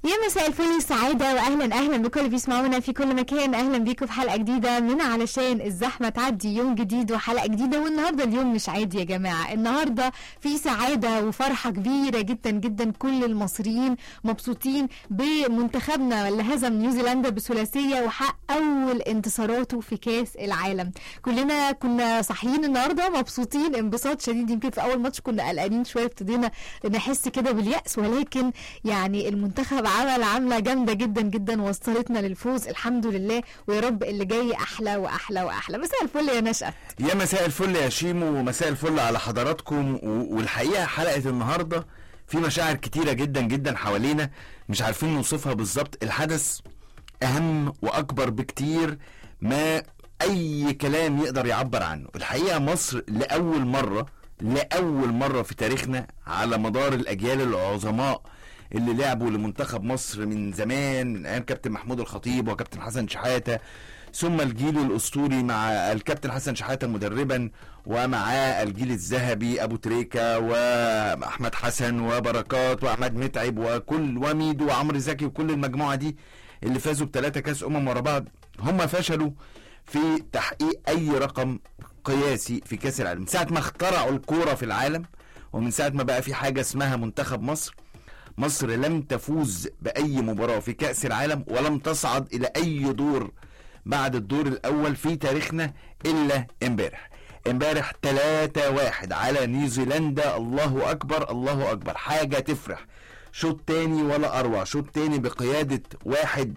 يا مساء الفل والسعادة وأهلا أهلا بكل اللي بيسمعونا في كل مكان أهلا بيكم في حلقة جديدة من علشان الزحمة تعدي يوم جديد وحلقة جديدة والنهاردة اليوم مش عادي يا جماعة النهاردة في سعادة وفرحة كبيرة جدا جدا كل المصريين مبسوطين بمنتخبنا اللي هزم نيوزيلندا بثلاثية وحقق أول انتصاراته في كأس العالم كلنا كنا صاحيين النهاردة مبسوطين انبساط شديد يمكن في أول ماتش كنا قلقانين شوية ابتدينا نحس كده باليأس ولكن يعني المنتخب عمل عملة جامدة جدا جدا وصلتنا للفوز الحمد لله ويا رب اللي جاي أحلى وأحلى وأحلى مساء الفل يا نشأت يا مساء الفل يا شيمو ومساء الفل على حضراتكم و- والحقيقه حلقه النهارده في مشاعر كتيره جدا جدا حوالينا مش عارفين نوصفها بالظبط الحدث اهم واكبر بكتير ما اي كلام يقدر يعبر عنه الحقيقه مصر لاول مره لاول مره في تاريخنا على مدار الاجيال العظماء اللي لعبوا لمنتخب مصر من زمان من ايام كابتن محمود الخطيب وكابتن حسن شحاته ثم الجيل الاسطوري مع الكابتن حسن شحاته مدربا ومعاه الجيل الذهبي ابو تريكه واحمد حسن وبركات واحمد متعب وكل وميدو وعمرو زكي وكل المجموعه دي اللي فازوا بثلاثه كاس امم ورا بعض هم فشلوا في تحقيق اي رقم قياسي في كاس العالم من ساعه ما اخترعوا الكوره في العالم ومن ساعه ما بقى في حاجه اسمها منتخب مصر مصر لم تفوز باي مباراه في كاس العالم ولم تصعد الى اي دور بعد الدور الاول في تاريخنا الا امبارح امبارح 3 واحد على نيوزيلندا الله اكبر الله اكبر حاجه تفرح شوط تاني ولا اروع شوط تاني بقياده واحد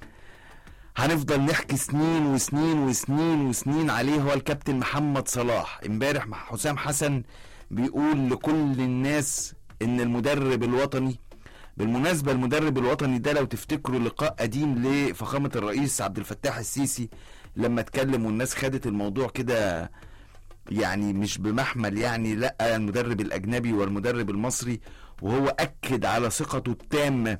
هنفضل نحكي سنين وسنين وسنين وسنين عليه هو الكابتن محمد صلاح امبارح مع حسام حسن بيقول لكل الناس ان المدرب الوطني بالمناسبة المدرب الوطني ده لو تفتكروا لقاء قديم لفخامة الرئيس عبد الفتاح السيسي لما اتكلم والناس خدت الموضوع كده يعني مش بمحمل يعني لا المدرب الاجنبي والمدرب المصري وهو اكد على ثقته التامه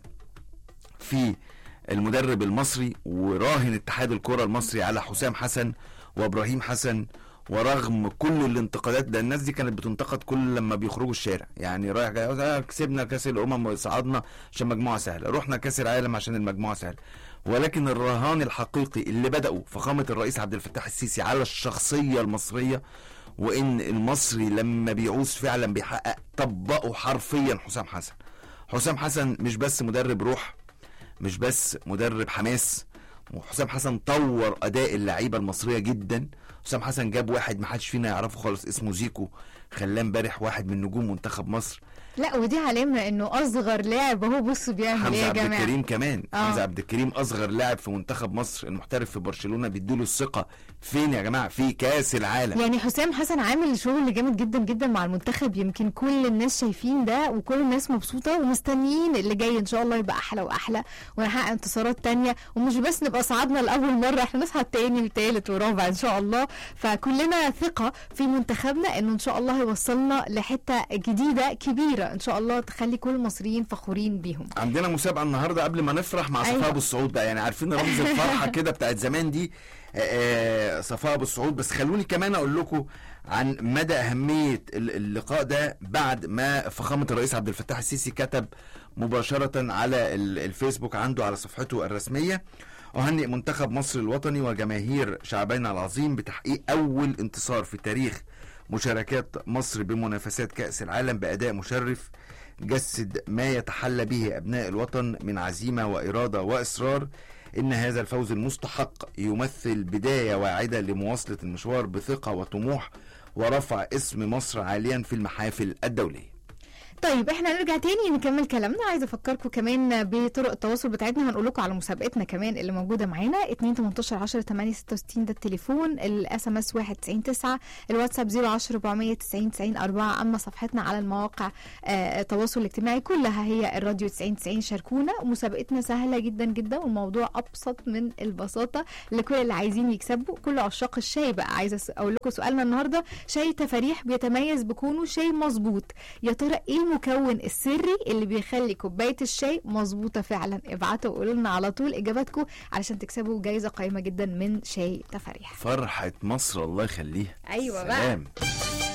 في المدرب المصري وراهن اتحاد الكره المصري على حسام حسن وابراهيم حسن ورغم كل الانتقادات ده الناس دي كانت بتنتقد كل لما بيخرجوا الشارع يعني رايح جاي آه، كسبنا كاس الامم وصعدنا عشان مجموعه سهله رحنا كاس العالم عشان المجموعه سهله ولكن الرهان الحقيقي اللي بدأوا فخامه الرئيس عبد الفتاح السيسي على الشخصيه المصريه وان المصري لما بيعوز فعلا بيحقق طبقوا حرفيا حسام حسن حسام حسن مش بس مدرب روح مش بس مدرب حماس وحسام حسن طور اداء اللعيبه المصريه جدا حسام حسن جاب واحد ما حدش فينا يعرفه خالص اسمه زيكو خلاه امبارح واحد من نجوم منتخب مصر لا ودي علامة انه اصغر لاعب اهو بصوا بيعمل ايه حمزه يا عبد جماعة الكريم كمان آه. حمزه عبد الكريم اصغر لاعب في منتخب مصر المحترف في برشلونه بيديله الثقه فين يا جماعه في كاس العالم يعني حسام حسن عامل شغل جامد جدا جدا مع المنتخب يمكن كل الناس شايفين ده وكل الناس مبسوطة ومستنيين اللي جاي ان شاء الله يبقى احلى واحلى ونحقق انتصارات تانية ومش بس نبقى صعدنا لاول مرة احنا نصعد تاني وتالت ورابع ان شاء الله فكلنا ثقة في منتخبنا انه ان شاء الله هيوصلنا لحتة جديدة كبيرة ان شاء الله تخلي كل المصريين فخورين بيهم عندنا مسابقه النهارده قبل ما نفرح مع أيوة. صفاء ابو السعود بقى يعني عارفين رمز الفرحه كده بتاعت زمان دي آه، آه، صفاء ابو السعود بس خلوني كمان اقول لكم عن مدى اهميه ال- اللقاء ده بعد ما فخامه الرئيس عبد الفتاح السيسي كتب مباشره على ال- الفيسبوك عنده على صفحته الرسميه أهنئ منتخب مصر الوطني وجماهير شعبنا العظيم بتحقيق أول انتصار في تاريخ مشاركات مصر بمنافسات كأس العالم بأداء مشرف جسد ما يتحلى به أبناء الوطن من عزيمة وإرادة وإصرار إن هذا الفوز المستحق يمثل بداية واعدة لمواصلة المشوار بثقة وطموح ورفع اسم مصر عاليا في المحافل الدولية طيب احنا نرجع تاني نكمل كلامنا عايزه افكركم كمان بطرق التواصل بتاعتنا هنقول لكم على مسابقتنا كمان اللي موجوده معانا 2 18 10 8 66 ده التليفون الاس ام اس 1 9 الواتساب 010 490 90 4 اما صفحتنا على المواقع آه التواصل الاجتماعي كلها هي الراديو 90 90 شاركونا مسابقتنا سهله جدا جدا والموضوع ابسط من البساطه لكل اللي عايزين يكسبوا كل عشاق الشاي بقى عايزه أس- اقول لكم سؤالنا النهارده شاي تفاريح بيتميز بكونه شاي مظبوط يا ترى ايه المكون السري اللي بيخلي كوبايه الشاي مظبوطه فعلا ابعتوا وقولوا لنا على طول اجاباتكم علشان تكسبوا جايزه قيمه جدا من شاي تفاريح فرحة مصر الله يخليها أيوة بقى. سلام.